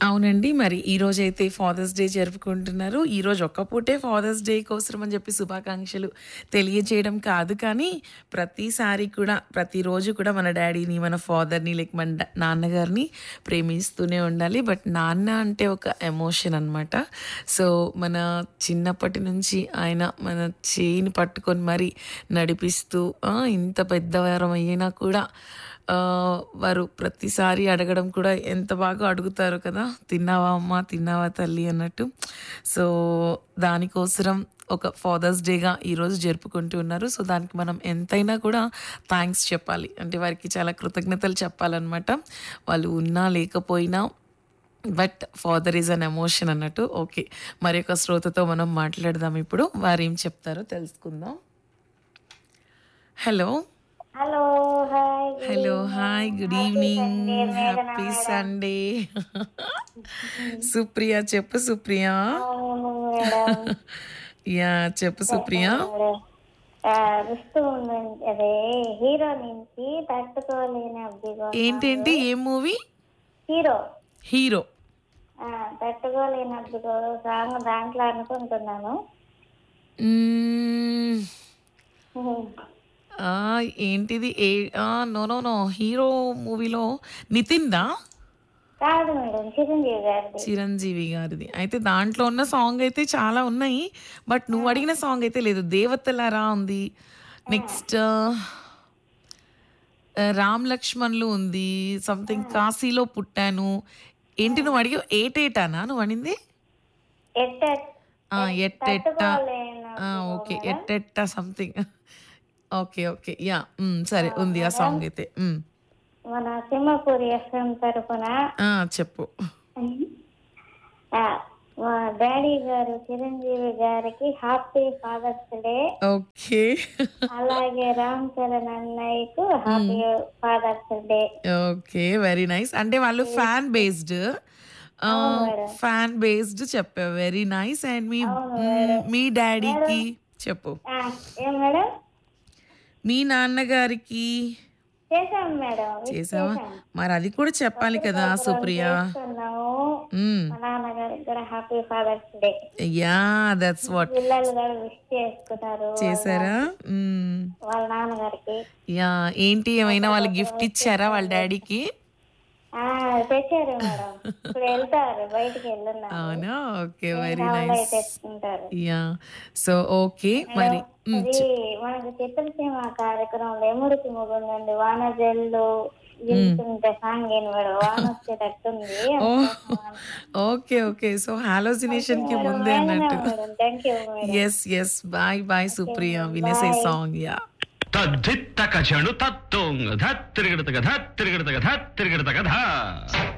అవునండి. మరి ఈరోజైతే ఫాదర్స్ డే జరుపుకుంటున్నారు. ఈరోజు ఒక్క పూటే ఫాదర్స్ డే కోసం అని చెప్పి శుభాకాంక్షలు తెలియజేయడం కాదు కానీ, ప్రతిసారి కూడా ప్రతిరోజు కూడా మన డ్యాడీని, మన ఫాదర్‌ని లైక్ మన డ నాన్నగారిని ప్రేమిస్తూనే ఉండాలి. బట్ నాన్న అంటే ఒక ఎమోషన్ అనమాట. సో, మన చిన్నప్పటి నుంచి ఆయన మన చేయిని పట్టుకొని మరి నడిపిస్తూ ఆ! ఇంత పెద్దవారం అయ్యినా కూడా ఆహ్, వారు ప్రతిసారి అడగడం కూడా ఎంత బాగా అడుగుతారో కదా! తిన్నావా అమ్మా? తిన్నావా తల్లి? అన్నట్టు. సో, దానికోసరం ఒక ఫాదర్స్ డేగా ఈరోజు జరుపుకుంటూ ఉన్నారు. సో, దానికి మనం ఎంతైనా కూడా థాంక్స్ చెప్పాలి. అంటే వారికి చాలా కృతజ్ఞతలు చెప్పాలనమాట. వాళ్ళు ఉన్నా లేకపోయినా but father is an emotion అన్నట్టు. ఓకే. మరి ఒక శ్రోతతో మనం మాట్లాడదాం ఇప్పుడు. వారేం చెప్తారో తెలుసుకుందాం. Hello. Hello. Hi. Good hello. Evening. Hi. Good happy evening. Sunday మేఘన హ్యాపీ మేడం. సండే. సుప్రియ చెప్పు సుప్రియ. అవును మేడం. యాహ్! చెప్పు సుప్రియ. మేడం. ఆ, రుస్తూ ఉందండి అదే హీరో నుంచి తట్టుకోలేని అబ్బిగో ఏంటేంటి? సాంగ్. ఏం మూవీ? Hero hero. ఆ, తట్టుకోలేని అబ్బిగో సాంగ్ దాంట్లో అనుకుంటున్నాను హ్మ్. ఆ! ఏంటిది? ఏ ఆ! నో. నో. నో. హీరో మూవీలో నితిన్‌దా? కాదు మేడం చిరంజీవి గారిది చిరంజీవి గారిది. అయితే దాంట్లో ఉన్న సాంగ్ అయితే చాలా ఉన్నాయి. బట్ నువ్వు అడిగిన సాంగ్ అయితే లేదు. 'దేవతలారా' ఉంది. నెక్స్ట్ ఆహ్, 'రామ్ లక్ష్మణ్‌లు' ఉంది. సంథింగ్ 'కాశీలో పుట్టాను.' ఏంటి నువ్వు అడిగావు? ఏటేటానా నువ్వు అనింది? ఎట్ట ఆ! ఎట్టెట్ట తట్టుకోలేని ఆ! అబ్బిగో ఓకే. మేడం ఎట్టెట్ట something. Okay. Okay. Yeah! Hmm. సరే ఉంది ఆ మేడం సాంగ్ అయితే. హ్మ్. మన సింహపూరి ఎఫ్ఎం తరఫున ఆ! చెప్పు. ఆ, మా డాడీ గారు చిరంజీవి గారికి హ్యాపీ ఫాదర్స్ డే ఓకే. అలాగే రామ్ చరణ్ అన్నయ్యకు hmm. Happy father's day okay. Very nice. అంటే వాళ్ళు ఫ్యాన్ బేస్డ్. అవును ఆహ్, మేడం ఫ్యాన్ బేస్డ్ చెప్పావు. Very nice. అండ్ మీ అవును హ్మ్, మేడం మీ మేడం డ్యాడీకి చెప్పు. ఆ, ఏం మేడం మీ నాన్నగారికి చేశాం మేడం విష్ చేసావా? చేశాం మరి అది కూడా చెప్పాలి పసుపు కదా కాపురం సుప్రియ. చేస్తున్నాము హ్మ్. మా నాన్నగారికి కూడా happy father's day yeah! That's what. పిల్లలు కూడా విష్ చేసుకున్నారు వాళ్ళ చేసారా? హ్మ్. వాళ్ళ నాన్నగారికి యాహ్! ఏంటి ఏమైనా వాళ్ళు ఒకరికొకరు గిఫ్ట్ విష్ ఇచ్చారా వాళ్ళ చేసుకున్నారు డ్యాడీకి? ఆ, తెచ్చారు మేడం ఇప్పుడు వెళ్తారు బయటికి వెళ్ళున్నారు అవునా? ఓకే. ఏం వెరీ కావాలో నైస్. అవి తెచ్చుకుంటారు యాహ్! So, okay. మేడం మరి హ్మ్. అది చె మనకు చిత్రసీమ కార్యక్రమంలో ఎముడికి ముగుందండి వాన జల్లు హ్మ్. గింతుంటే సాంగ్ ఏంటి మేడం వాన వచ్చేటట్టుంది ఓహ్! అందుకోసం ఓకే. ఓకే. సో, ఓకే హాలోసినేషన్‌కి మేడం ముందే మేఘనా అన్నట్టు. Madam thank you madam yes. Yes. Bye. Bye okay Supriya. Madam వినేసేయ్ బాయ్ సాంగ్. యాహ్! తద్ధిత్తక చెడు తత్తుంగ ధత్తిరిగిడతగ ధత్తిరిగిడతగ ధత్తిరిగిడతగ ధ